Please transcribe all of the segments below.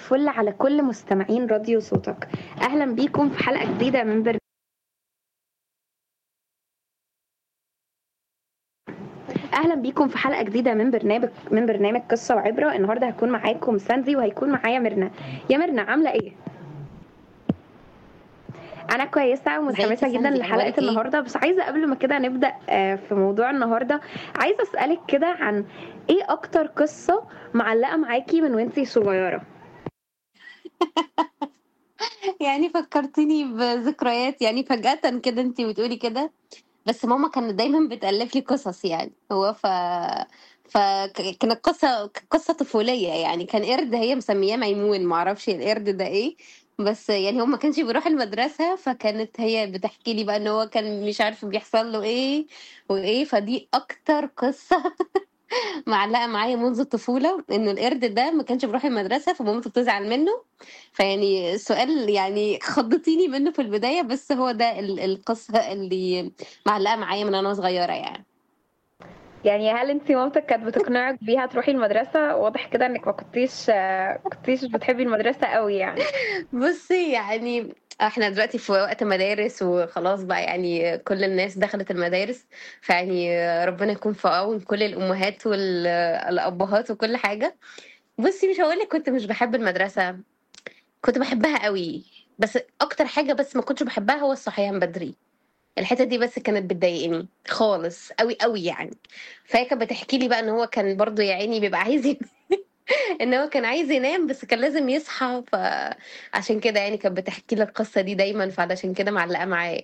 الفل على كل مستمعين راديو صوتك اهلا بيكم في حلقه جديده من برنامج اهلا بيكم في حلقه جديده من برنامج من برنامج قصه وعبره النهارده هكون معاكم ساندي وهيكون معايا ميرنا يا ميرنا عامله ايه انا كويسه ومتحمسه ازيك يا جدا ساندي؟ لحلقه أخبارك إيه؟ النهارده بس عايزه قبل ما كده نبدا آه، في موضوع النهارده عايزه اسالك كده عن ايه اكتر قصه معلقه معاكي من وانتي صغيره يعني فكرتني بذكريات يعني فجأة كده انتي بتقولي كده بس ماما كانت دايما بتألف لي قصص يعني هو ف فكانت قصة قصة طفولية يعني كان قرد هي مسمياه ميمون معرفش القرد ده ايه بس يعني هو ما كانش بيروح المدرسة فكانت هي بتحكي لي بقى ان هو كان مش عارف بيحصل له ايه وايه فدي اكتر قصة معلقة معايا منذ الطفولة انه القرد ده ما كانش بيروح المدرسة فمامته بتزعل منه فيعني السؤال يعني خضتيني منه في البداية بس هو ده ال- القصة اللي معلقة معايا من أنا صغيرة يعني يعني هل انتي مامتك كانت بتقنعك بيها تروحي المدرسه واضح كده انك ما كنتيش آه، ما كنتيش بتحبي المدرسه قوي يعني بصي يعني احنا دلوقتي في وقت مدارس وخلاص بقى يعني كل الناس دخلت المدارس فيعني ربنا يكون في عون كل الأمهات والأبهات وكل حاجة بصي مش هقولك كنت مش بحب المدرسة كنت بحبها قوي بس أكتر حاجة بس ما كنتش بحبها هو الصحيان بدري الحته دي بس كانت بتضايقني خالص قوي قوي يعني فهي كانت بتحكي لي بقى ان هو كان برضو يا عيني بيبقى عايز ين- ان هو كان عايز ينام بس كان لازم يصحى فعشان كده يعني كانت بتحكي لي القصه دي دايما فعلشان كده معلقه معايا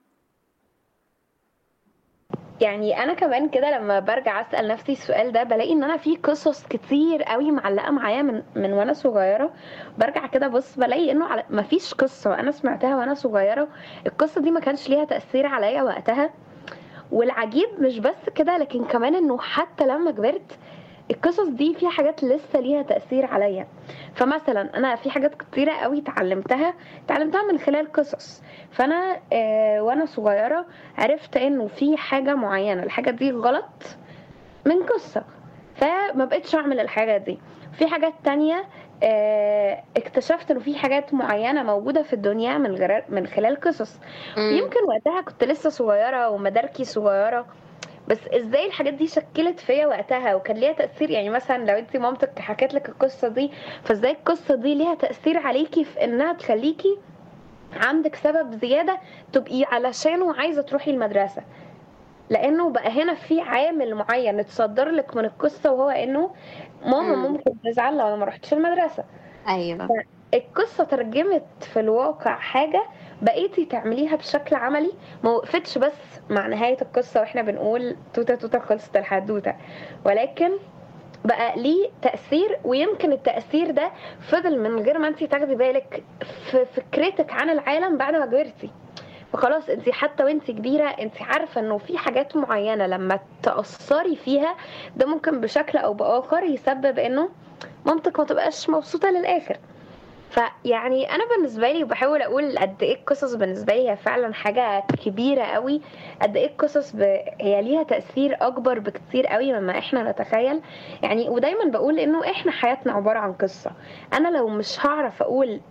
يعني انا كمان كده لما برجع اسال نفسي السؤال ده بلاقي ان انا في قصص كتير قوي معلقه معايا من من وانا صغيره برجع كده بص بلاقي انه على ما فيش قصه انا سمعتها وانا صغيره القصه دي ما كانش ليها تاثير عليا وقتها والعجيب مش بس كده لكن كمان انه حتى لما كبرت القصص دي فيها حاجات لسه ليها تأثير عليا فمثلا انا في حاجات كتيرة قوي اتعلمتها اتعلمتها من خلال قصص فانا آه وانا صغيرة عرفت انه في حاجة معينة الحاجة دي غلط من قصة فما بقتش اعمل الحاجة دي في حاجات تانية آه اكتشفت انه في حاجات معينة موجودة في الدنيا من غير من خلال قصص مم. يمكن وقتها كنت لسه صغيرة ومداركي صغيرة بس ازاي الحاجات دي شكلت فيا وقتها وكان ليها تأثير يعني مثلا لو انت مامتك حكت لك القصة دي فازاي القصة دي ليها تأثير عليكي في انها تخليكي عندك سبب زيادة تبقي علشانه عايزة تروحي المدرسة لانه بقى هنا في عامل معين اتصدر لك من القصة وهو انه ماما مم. ممكن تزعل لو انا ما رحتش المدرسة ايوه القصة ترجمت في الواقع حاجة بقيتي تعمليها بشكل عملي ما وقفتش بس مع نهاية القصة واحنا بنقول توتة توتة خلصت الحدوتة ولكن بقى ليه تأثير ويمكن التأثير ده فضل من غير ما انت تاخدي بالك في فكرتك عن العالم بعد ما كبرتي فخلاص انت حتى وانت كبيرة انت عارفة انه في حاجات معينة لما تأثري فيها ده ممكن بشكل او بآخر يسبب انه مامتك ما تبقاش مبسوطة للآخر فيعني انا بالنسبه لي بحاول اقول قد ايه القصص بالنسبه لي هي فعلا حاجه كبيره قوي قد ايه القصص ب... هي ليها تاثير اكبر بكتير قوي مما احنا نتخيل يعني ودايما بقول انه احنا حياتنا عباره عن قصه انا لو مش هعرف اقول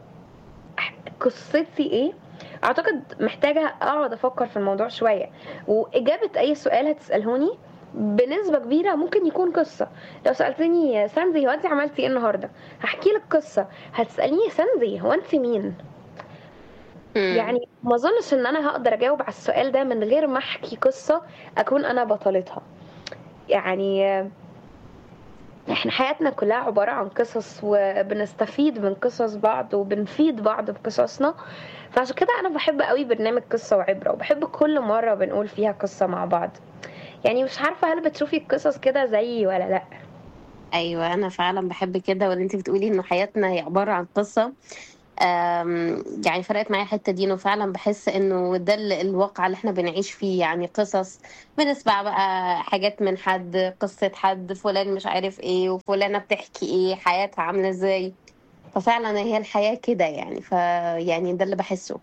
قصتي ايه اعتقد محتاجه اقعد افكر في الموضوع شويه واجابه اي سؤال هتسالهوني بنسبة كبيرة ممكن يكون قصة لو سألتني ساندي هو انت عملتي ايه النهاردة هحكي لك قصة هتسأليني ساندي هو انت مين مم. يعني ما اظنش ان انا هقدر اجاوب على السؤال ده من غير ما احكي قصة اكون انا بطلتها يعني آه، احنا حياتنا كلها عبارة عن قصص وبنستفيد من قصص بعض وبنفيد بعض بقصصنا فعشان كده انا بحب قوي برنامج قصة وعبرة وبحب كل مرة بنقول فيها قصة مع بعض يعني مش عارفة هل بتشوفي القصص كده زيي ولا لا ايوه انا فعلا بحب كده واللي انت بتقولي انه حياتنا هي عباره عن قصه أم، يعني فرقت معايا الحته دي انه فعلا بحس انه ده ال- الواقع اللي احنا بنعيش فيه يعني قصص بنسمع بقى حاجات من حد قصه حد فلان مش عارف ايه وفلانه بتحكي ايه حياتها عامله ازاي ففعلا هي الحياه كده يعني فيعني ده اللي بحسه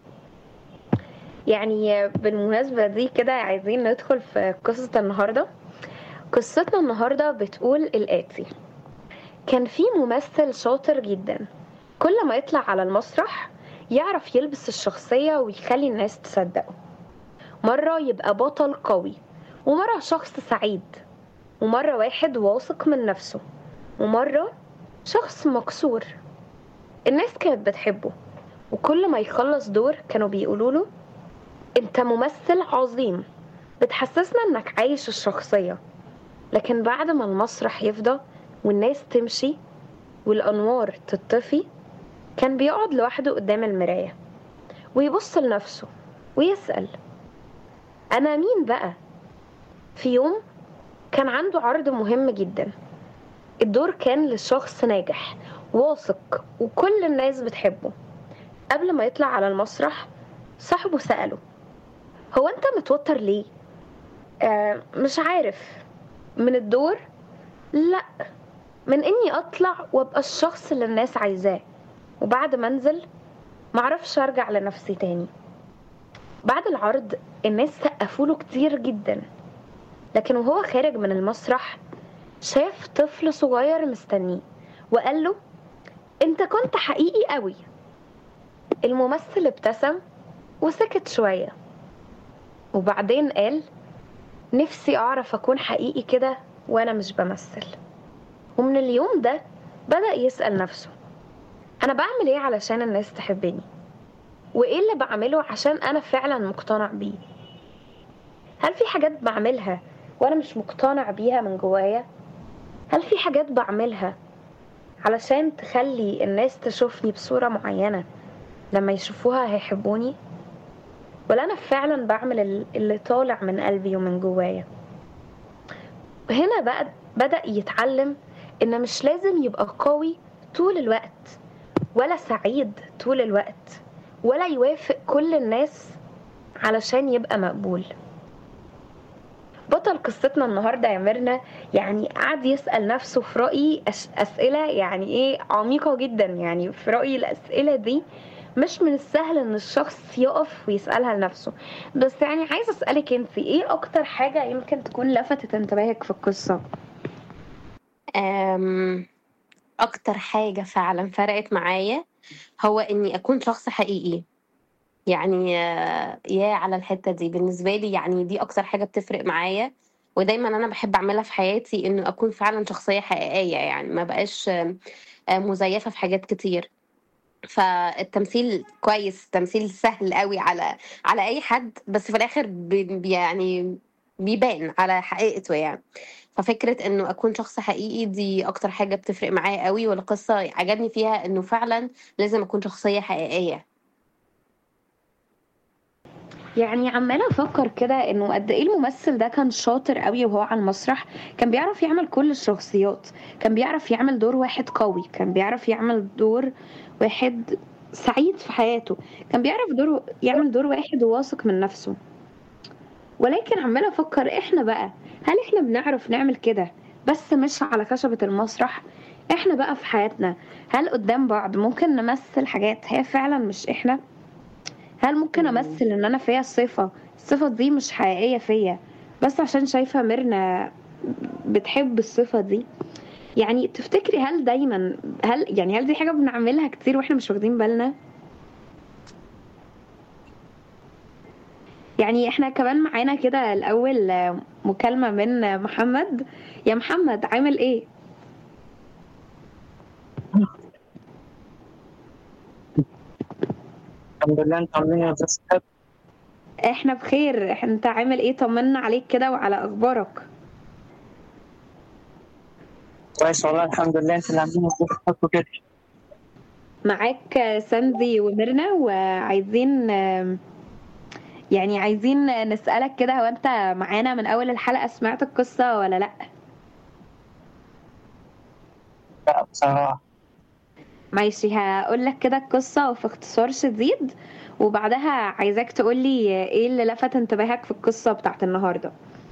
يعني بالمناسبة دي كده عايزين ندخل في قصة النهاردة قصتنا النهاردة بتقول الآتي كان في ممثل شاطر جدا كل ما يطلع على المسرح يعرف يلبس الشخصية ويخلي الناس تصدقه مرة يبقى بطل قوي ومرة شخص سعيد ومرة واحد واثق من نفسه ومرة شخص مكسور الناس كانت بتحبه وكل ما يخلص دور كانوا بيقولوا له انت ممثل عظيم بتحسسنا انك عايش الشخصية لكن بعد ما المسرح يفضى والناس تمشي والأنوار تطفي كان بيقعد لوحده قدام المراية ويبص لنفسه ويسأل أنا مين بقى؟ في يوم كان عنده عرض مهم جدا الدور كان لشخص ناجح واثق وكل الناس بتحبه قبل ما يطلع على المسرح صاحبه سأله هو انت متوتر ليه؟ آه مش عارف من الدور؟ لا من اني اطلع وابقى الشخص اللي الناس عايزاه وبعد ما انزل معرفش ارجع لنفسي تاني بعد العرض الناس سقفوله كتير جدا لكن وهو خارج من المسرح شاف طفل صغير مستنيه وقال له انت كنت حقيقي قوي الممثل ابتسم وسكت شوية وبعدين قال نفسي اعرف اكون حقيقي كده وانا مش بمثل ومن اليوم ده بدأ يسأل نفسه انا بعمل ايه علشان الناس تحبني وايه اللي بعمله عشان انا فعلا مقتنع بيه هل في حاجات بعملها وانا مش مقتنع بيها من جوايا هل في حاجات بعملها علشان تخلي الناس تشوفني بصورة معينة لما يشوفوها هيحبوني ولا انا فعلا بعمل اللي طالع من قلبي ومن جوايا هنا بقى بدأ يتعلم ان مش لازم يبقى قوي طول الوقت ولا سعيد طول الوقت ولا يوافق كل الناس علشان يبقى مقبول بطل قصتنا النهارده يا ميرنا يعني قعد يسأل نفسه في رأيي أس- أسئلة يعني إيه عميقة جدا يعني في رأيي الأسئلة دي مش من السهل إن الشخص يقف ويسألها لنفسه بس يعني عايزة أسألك انت إيه أكتر حاجة يمكن تكون لفتت انتباهك في القصة؟ أم، اكتر حاجة فعلا فرقت معايا هو اني اكون شخص حقيقي يعني آه، يا على الحتة دي بالنسبة لي يعني دي اكتر حاجة بتفرق معايا ودايما انا بحب اعملها في حياتي انه اكون فعلا شخصية حقيقية يعني ما بقاش آم، آه، مزيفة في حاجات كتير فالتمثيل كويس تمثيل سهل قوي على على اي حد بس في الاخر بي بي- يعني بيبان على حقيقته يعني ففكرة انه اكون شخص حقيقي دي اكتر حاجة بتفرق معايا قوي والقصة عجبني فيها انه فعلا لازم اكون شخصية حقيقية يعني عمالة أفكر كده إنه قد إيه الممثل ده كان شاطر قوي وهو على المسرح كان بيعرف يعمل كل الشخصيات كان بيعرف يعمل دور واحد قوي كان بيعرف يعمل دور واحد سعيد في حياته كان بيعرف دور يعمل دور واحد واثق من نفسه ولكن عمالة أفكر إحنا بقى هل إحنا بنعرف نعمل كده بس مش على خشبة المسرح إحنا بقى في حياتنا هل قدام بعض ممكن نمثل حاجات هي فعلا مش إحنا هل ممكن مم. امثل ان انا فيا صفة الصفة دي مش حقيقية فيا بس عشان شايفة ميرنا بتحب الصفة دي يعني تفتكري هل دايما هل يعني هل دي حاجة بنعملها كتير واحنا مش واخدين بالنا يعني احنا كمان معانا كده الاول مكالمة من محمد يا محمد عامل ايه الحمد لله انت عاملين ايه يا استاذ سحاب؟ احنا بخير إح- انت عامل ايه طمنا عليك كده وعلى اخبارك كويس والله الحمد لله انت اللي عاملين ظروفك وكده معاك ساندي وميرنا وعايزين يعني عايزين نسألك كده هو انت معانا من اول الحلقة سمعت القصة ولا لا لا بصراحة ماشي هقول لك كده القصة وفي اختصار شديد وبعدها عايزاك تقولي ايه اللي لفت انتباهك في القصة بتاعت النهاردة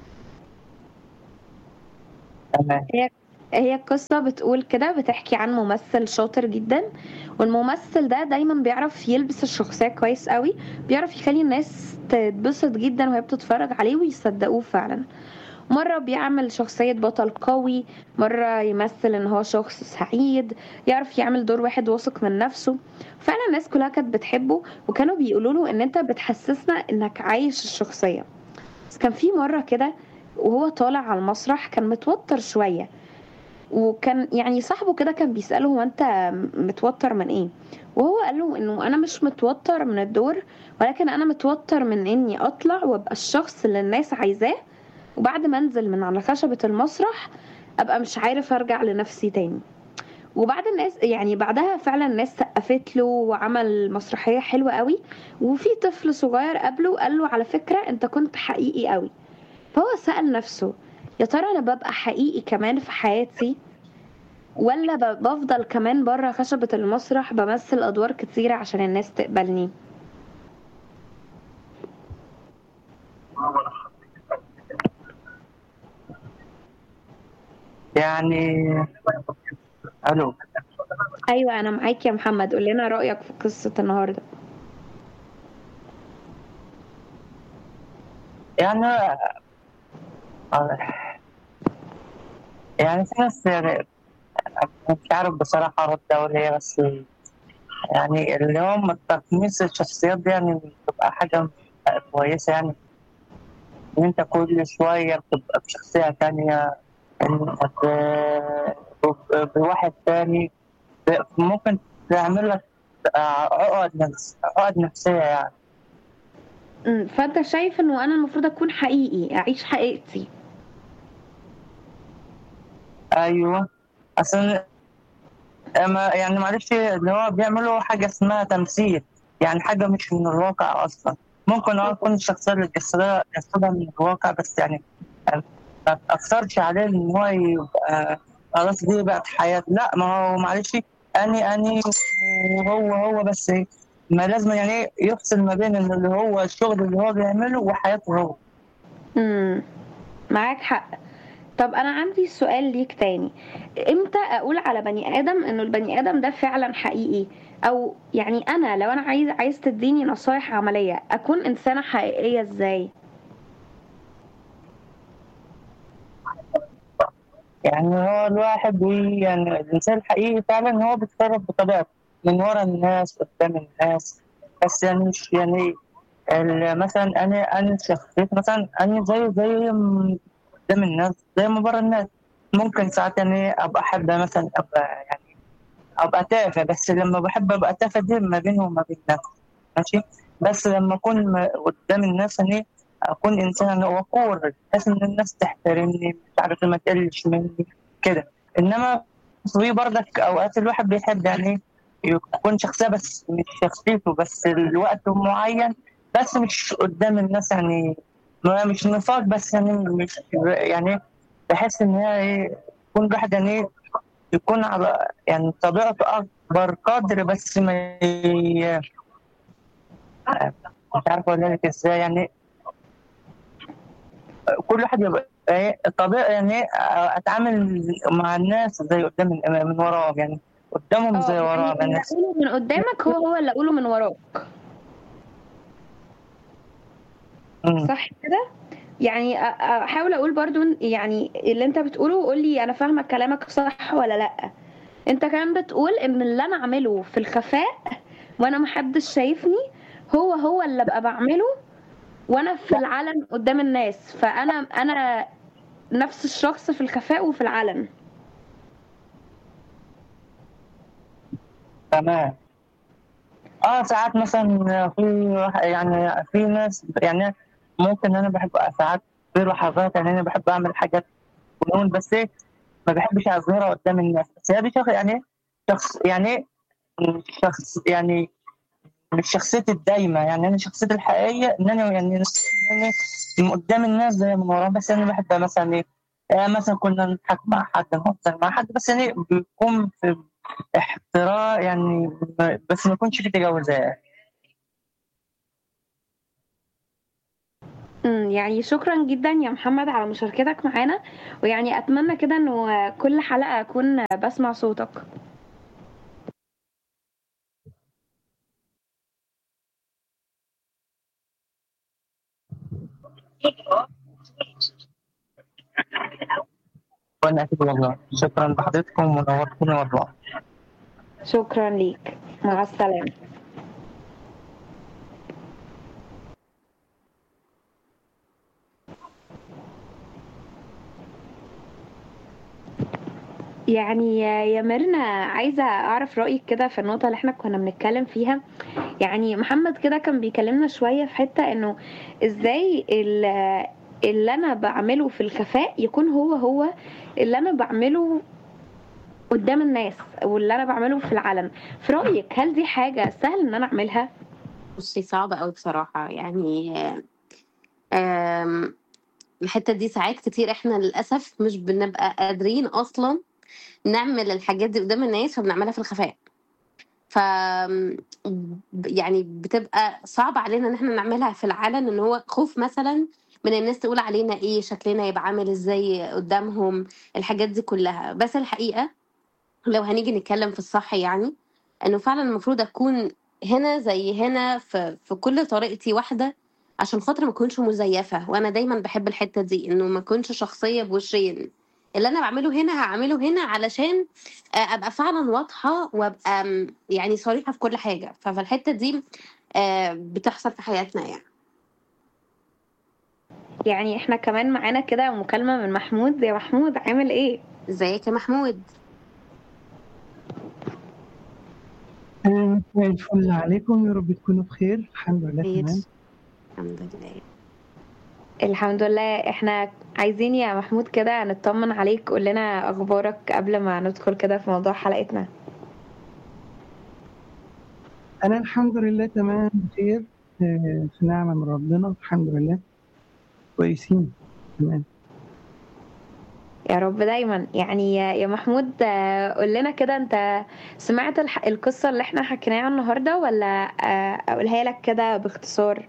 تمام هي القصة بتقول كده بتحكي عن ممثل شاطر جدا والممثل ده دايما بيعرف يلبس الشخصية كويس قوي بيعرف يخلي الناس تتبسط جدا وهي بتتفرج عليه ويصدقوه فعلا مرة بيعمل شخصية بطل قوي مرة يمثل ان هو شخص سعيد يعرف يعمل دور واحد واثق من نفسه فعلا الناس كلها كانت بتحبه وكانوا بيقولوا له ان انت بتحسسنا انك عايش الشخصية بس كان في مرة كده وهو طالع على المسرح كان متوتر شوية وكان يعني صاحبه كده كان بيسأله هو انت متوتر من ايه وهو قال له انه انا مش متوتر من الدور ولكن انا متوتر من اني اطلع وابقى الشخص اللي الناس عايزاه وبعد ما انزل من على خشبة المسرح ابقى مش عارف ارجع لنفسي تاني وبعد الناس يعني بعدها فعلا الناس سقفت له وعمل مسرحية حلوة قوي وفي طفل صغير قابله قال له على فكرة انت كنت حقيقي قوي فهو سأل نفسه يا ترى انا ببقى حقيقي كمان في حياتي ولا ب- بفضل كمان بره خشبة المسرح بمثل ادوار كتيرة عشان الناس تقبلني يعني الو ايوه انا معاك يا محمد قول لنا رأيك في قصة النهاردة يعني آه، يعني في ناس يعني مش عارف بصراحة أرد أقول إيه بس يعني اللي هم تقميص الشخصيات دي يعني بتبقى حاجة كويسة يعني إن أنت كل شوية بتبقى بشخصية تانية إن ب- ب- بواحد تاني ب- ممكن تعمل لك آه، عقد نفس عقد نفسية يعني أمم، فانت شايف انه انا المفروض اكون حقيقي اعيش حقيقتي ايوه اصل اما يعني معلش اللي هو بيعملوا حاجه اسمها تمثيل يعني حاجه مش من الواقع اصلا ممكن اه تكون الشخصيه اللي جسدها جسدها من الواقع بس يعني ما تاثرش عليه ان هو يبقى خلاص دي بقت حياه لا ما هو معلش اني اني وهو هو بس ما لازم يعني يفصل ما بين إن اللي هو الشغل اللي هو بيعمله وحياته هو امم معاك حق طب انا عندي سؤال ليك تاني امتى اقول على بني ادم انه البني ادم ده فعلا حقيقي او يعني انا لو انا عايز عايز تديني نصايح عملية اكون انسانة حقيقية ازاي يعني هو الواحد بي يعني الإنسان الحقيقي فعلا هو بيتصرف بطبيعته من ورا الناس قدام الناس بس يعني مش يعني ال- مثلا أنا أنا شخصيت مثلا أنا زي زي م- قدام الناس زي ما برا الناس ممكن ساعات يعني أبقى أحب مثلا أبقى يعني أبقى تافه بس لما بحب أبقى تافه دي ما بيني وما بين نفسي ماشي بس لما أكون م- قدام الناس يعني أكون إنسان وقور بحيث إن الناس تحترمني مش عارف ما تقلش مني كده إنما في برضك أوقات الواحد بيحب يعني يكون شخصية بس مش شخصيته بس الوقت معين بس مش قدام الناس يعني ما مش نفاق بس يعني مش يعني بحس إن هي إيه يكون الواحد يعني يكون على يعني طبيعته أكبر قدر بس ما ي... مش عارف أقول لك إزاي يعني كل واحد يبقى ايه طبيعي يعني إيه اتعامل مع الناس زي قدام من وراهم يعني قدامهم زي اه وراهم يعني اللي الناس اقوله من قدامك هو هو اللي اقوله من وراك مم. صح كده يعني أ- احاول اقول برضو إن- يعني اللي انت بتقوله قول لي انا فاهمه كلامك صح ولا لا انت كمان بتقول ان اللي انا اعمله في الخفاء وانا محدش شايفني هو هو اللي ابقى بعمله وانا في العلن قدام الناس فانا انا نفس الشخص في الخفاء وفي العلن تمام اه ساعات مثلا في واحد- يعني في ناس يعني ممكن انا بحب ساعات في لحظات يعني انا بحب اعمل حاجات فنون بس ايه ما بحبش اظهرها قدام الناس بس هي دي شخص يعني شخص يعني مش شخص يعني مش شخصيتي الدايمه يعني انا شخصيتي الحقيقيه ان انا يعني إن أنا من قدام الناس زي من وراهم بس انا بحب مثلا ايه آه مثلا كنا نضحك مع حد نهزر مع حد بس يعني بيكون في احترام يعني بس ما يكونش في تجاوزات امم يعني شكرا جدا يا محمد على مشاركتك معانا ويعني اتمنى كده انه كل حلقه اكون بسمع صوتك وانا اكيد والله شكرا لحضرتكم ونورتوني والله شكرا ليك مع السلامة يعني يا ميرنا عايزة أعرف رأيك كده في النقطة اللي احنا كنا بنتكلم فيها يعني محمد كده كان بيكلمنا شوية في حتة إنه إزاي ال- اللي أنا بعمله في الخفاء يكون هو هو اللي أنا بعمله قدام الناس واللي أنا بعمله في العلن في رأيك هل دي حاجة سهل إن أنا أعملها؟ بصي صعبة أوي بصراحة يعني آم، الحتة دي ساعات كتير احنا للأسف مش بنبقى قادرين أصلا نعمل الحاجات دي قدام الناس فبنعملها في الخفاء ف يعني بتبقى صعب علينا ان احنا نعملها في العلن ان هو خوف مثلا من الناس تقول علينا ايه شكلنا يبقى عامل ازاي قدامهم الحاجات دي كلها بس الحقيقة لو هنيجي نتكلم في الصح يعني انه فعلا المفروض اكون هنا زي هنا في, في كل طريقتي واحدة عشان خاطر ما اكونش مزيفة وانا دايما بحب الحتة دي انه ما اكونش شخصية بوشين اللي انا بعمله هنا هعمله هنا علشان آه، ابقى فعلا واضحة وابقى م، يعني صريحة في كل حاجة ففي الحتة دي آه، بتحصل في حياتنا يعني يعني احنا كمان معانا كده مكالمة من محمود يا محمود عامل ايه؟ ازيك يا محمود آه، مساء الفل عليكم يا رب تكونوا بخير الحمد لله خير تمام الحمد لله الحمد لله احنا عايزين يا محمود كده نطمن عليك قول لنا اخبارك قبل ما ندخل كده في موضوع حلقتنا انا الحمد لله تمام بخير آه، في نعمة من ربنا الحمد لله كويسين تمام يا رب دايما يعني يا يا محمود آه، قول لنا كده انت سمعت الح- القصة اللي احنا حكيناها النهاردة ولا آه، اقولها لك كده باختصار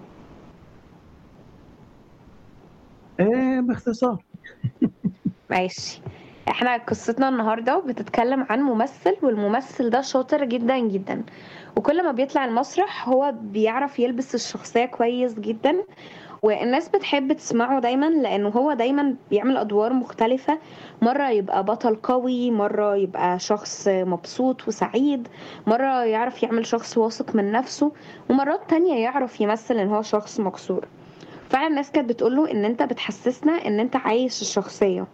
آه باختصار ماشي احنا قصتنا النهاردة بتتكلم عن ممثل والممثل ده شاطر جدا جدا وكل ما بيطلع المسرح هو بيعرف يلبس الشخصية كويس جدا والناس بتحب تسمعه دايما لانه هو دايما بيعمل ادوار مختلفة مرة يبقى بطل قوي مرة يبقى شخص مبسوط وسعيد مرة يعرف يعمل شخص واثق من نفسه ومرات تانية يعرف يمثل ان هو شخص مكسور فعلا الناس كانت بتقوله ان انت بتحسسنا ان انت عايش الشخصية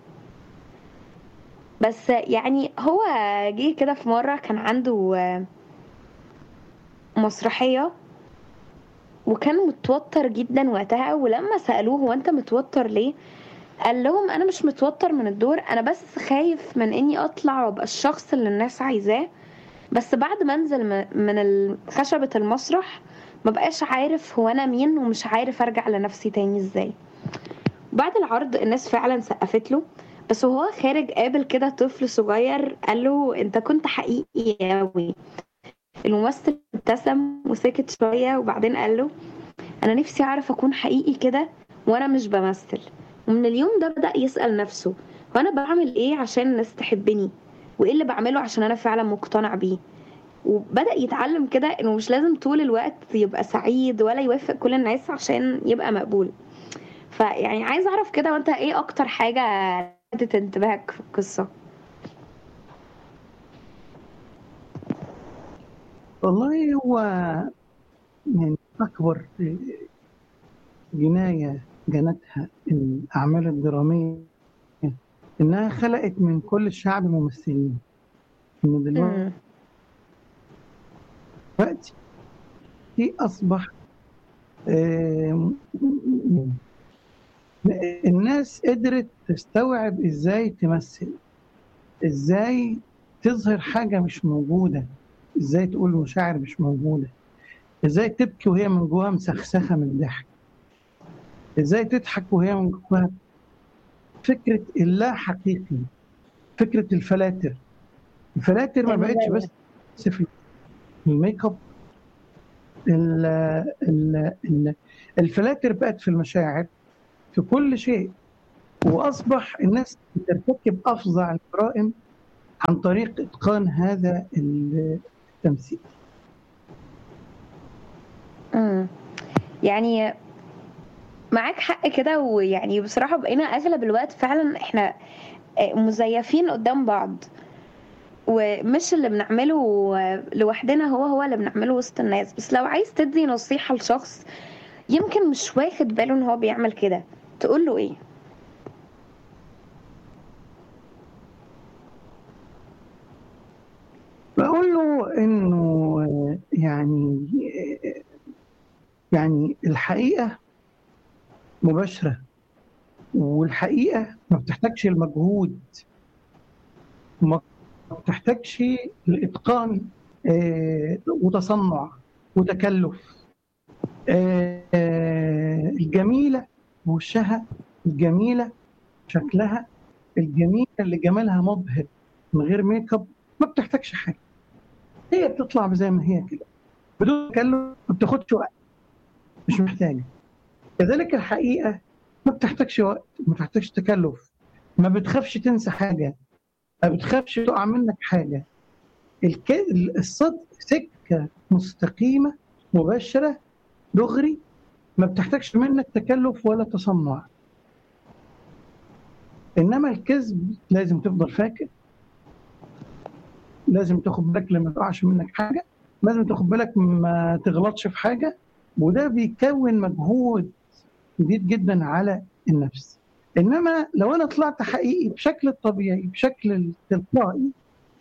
بس يعني هو جه كده في مرة كان عنده آه، مسرحية وكان متوتر جدا وقتها ولما سألوه هو انت متوتر ليه قال لهم انا مش متوتر من الدور انا بس خايف من اني اطلع وابقى الشخص اللي الناس عايزاه بس بعد ما انزل م- من ال- خشبة المسرح ما بقاش عارف هو انا مين ومش عارف ارجع لنفسي تاني ازاي بعد العرض الناس فعلا سقفت له بس وهو خارج قابل كده طفل صغير قال له انت كنت حقيقي قوي الممثل ابتسم وسكت شوية وبعدين قال له انا نفسي اعرف اكون حقيقي كده وانا مش بمثل ومن اليوم ده بدأ يسأل نفسه وانا بعمل ايه عشان الناس تحبني وايه اللي بعمله عشان انا فعلا مقتنع بيه وبدأ يتعلم كده انه مش لازم طول الوقت يبقى سعيد ولا يوافق كل الناس عشان يبقى مقبول فيعني عايز اعرف كده وانت ايه اكتر حاجة لفتت انتباهك في القصة والله هو من أكبر جناية جنتها الأعمال الدرامية إنها خلقت من كل الشعب ممثلين إن دلوقتي مم. في أصبح آم، الناس قدرت تستوعب إزاي تمثل إزاي تظهر حاجة مش موجودة إزاي تقول مشاعر مش موجودة إزاي تبكي وهي من جواها مسخسخة من الضحك إزاي تضحك وهي من جواها فكرة اللا حقيقي فكرة الفلاتر الفلاتر ما بقتش بس في الميك اب ال- ال- ال- الفلاتر بقت في المشاعر في كل شيء واصبح الناس ترتكب افظع الجرائم عن طريق اتقان هذا التمثيل مم. يعني معاك حق كده ويعني بصراحة بقينا أغلب الوقت فعلا احنا آه، مزيفين قدام بعض ومش اللي بنعمله لوحدنا هو هو اللي بنعمله وسط الناس بس لو عايز تدي نصيحة لشخص يمكن مش واخد باله ان هو بيعمل كده تقول له ايه بقول له انه آه، يعني آه، يعني الحقيقه مباشره والحقيقه ما بتحتاجش المجهود ما بتحتاجش الاتقان آه، وتصنع وتكلف آه، آه، الجميله وشها الجميله شكلها الجميله اللي جمالها مبهر من غير ميك اب ما بتحتاجش حاجه هي بتطلع زي ما هي كده بدون تكلف ما بتاخدش وقت مش محتاجه كذلك الحقيقه ما بتحتاجش وقت ما بتحتاجش تكلف ما بتخافش تنسى حاجه ما بتخافش تقع منك حاجه الك... الصدق سكه مستقيمه مباشره دغري ما بتحتاجش منك تكلف ولا تصنع انما الكذب لازم تفضل فاكر لازم تاخد بالك لما تقعش منك حاجه لازم تاخد بالك ما تغلطش في حاجه وده بيكون مجهود شديد جدا على النفس انما لو انا طلعت حقيقي بشكل الطبيعي بشكل التلقائي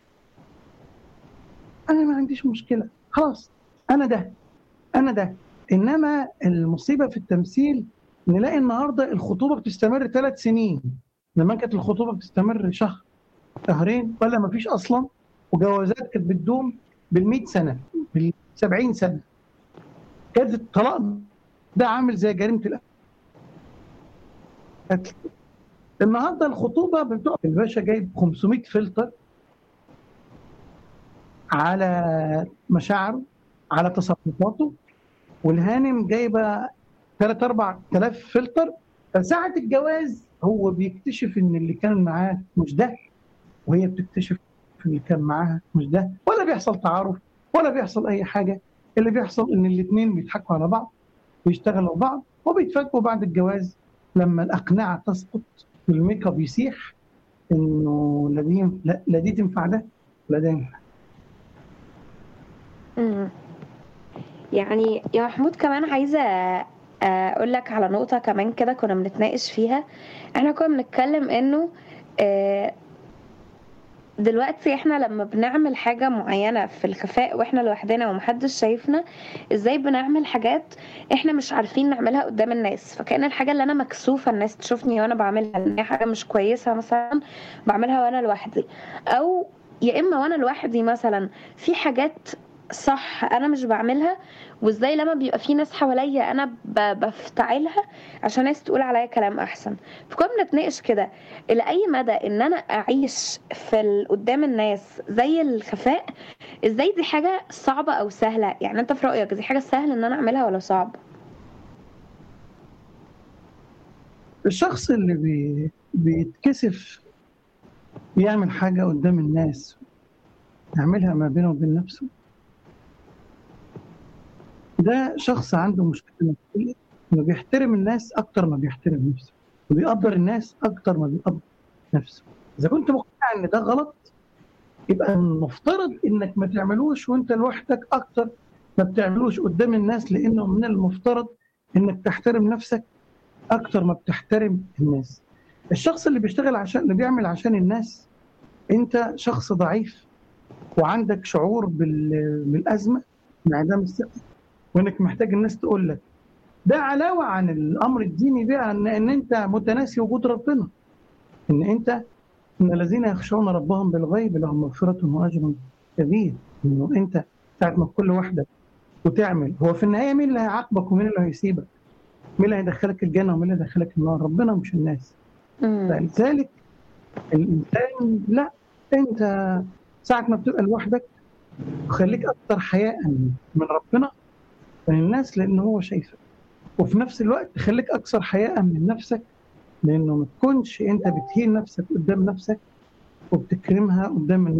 انا ما عنديش مشكله خلاص انا ده انا ده انما المصيبه في التمثيل نلاقي النهارده الخطوبه بتستمر ثلاث سنين لما كانت الخطوبه بتستمر شهر شهرين ولا ما فيش اصلا وجوازات كانت بتدوم بال سنه بال 70 سنه كانت الطلاق ده عامل زي جريمه القتل النهارده الخطوبه بتقف الباشا جايب 500 فلتر على مشاعره على تصرفاته والهانم جايبه 3 4000 فلتر فساعه الجواز هو بيكتشف ان اللي كان معاه مش ده وهي بتكتشف اللي كان معاها مش ده ولا بيحصل تعارف ولا بيحصل اي حاجه اللي بيحصل ان الاثنين بيضحكوا على بعض بيشتغلوا بعض وبيتفاجئوا بعد الجواز لما الاقنعه تسقط والميك اب يسيح انه لا دي لا, لا دي تنفع ده لا ده ينفع مم. يعني يا محمود كمان عايزة أقول لك على نقطة كمان كده كنا بنتناقش فيها احنا كنا بنتكلم انه آه، دلوقتي احنا لما بنعمل حاجة معينة في الخفاء واحنا لوحدنا ومحدش شايفنا ازاي بنعمل حاجات احنا مش عارفين نعملها قدام الناس فكأن الحاجة اللي انا مكسوفة الناس تشوفني وانا بعملها لان هي حاجة مش كويسة مثلا بعملها وانا لوحدي او يا اما وانا لوحدي مثلا في حاجات صح انا مش بعملها وازاي لما بيبقى في ناس حواليا انا ب- بفتعلها عشان ناس تقول عليا كلام احسن فكنا بنتناقش كده الى اي مدى ان انا اعيش في ال- قدام الناس زي الخفاء ازاي دي حاجه صعبه او سهله يعني انت في رايك دي حاجه سهله ان انا اعملها ولا صعب الشخص اللي بي بيتكسف يعمل حاجه قدام الناس يعملها ما بينه وبين نفسه ده شخص عنده مشكله نفسيه انه بيحترم الناس اكتر ما بيحترم نفسه وبيقدر الناس اكتر ما بيقدر نفسه اذا كنت مقتنع ان ده غلط يبقى المفترض انك ما تعملوش وانت لوحدك اكتر ما بتعملوش قدام الناس لانه من المفترض انك تحترم نفسك اكتر ما بتحترم الناس الشخص اللي بيشتغل عشان اللي بيعمل عشان الناس انت شخص ضعيف وعندك شعور بال... بالازمه انعدام الثقه وانك محتاج الناس تقول لك ده علاوه عن الامر الديني بقى ان, إن انت متناسي وجود ربنا ان انت ان الذين يخشون ربهم بالغيب لهم مغفره واجر كبير انه انت ساعه ما كل واحده وتعمل هو في النهايه مين اللي هيعاقبك ومين اللي هيسيبك؟ مين اللي هيدخلك الجنه ومين اللي هيدخلك النار؟ ربنا مش الناس مم. فلذلك الانسان لا انت ساعه ما بتبقى لوحدك خليك اكثر حياء من ربنا من الناس لان هو شايفك وفي نفس الوقت خليك اكثر حياء من نفسك لانه ما تكونش انت بتهين نفسك قدام نفسك وبتكرمها قدام الناس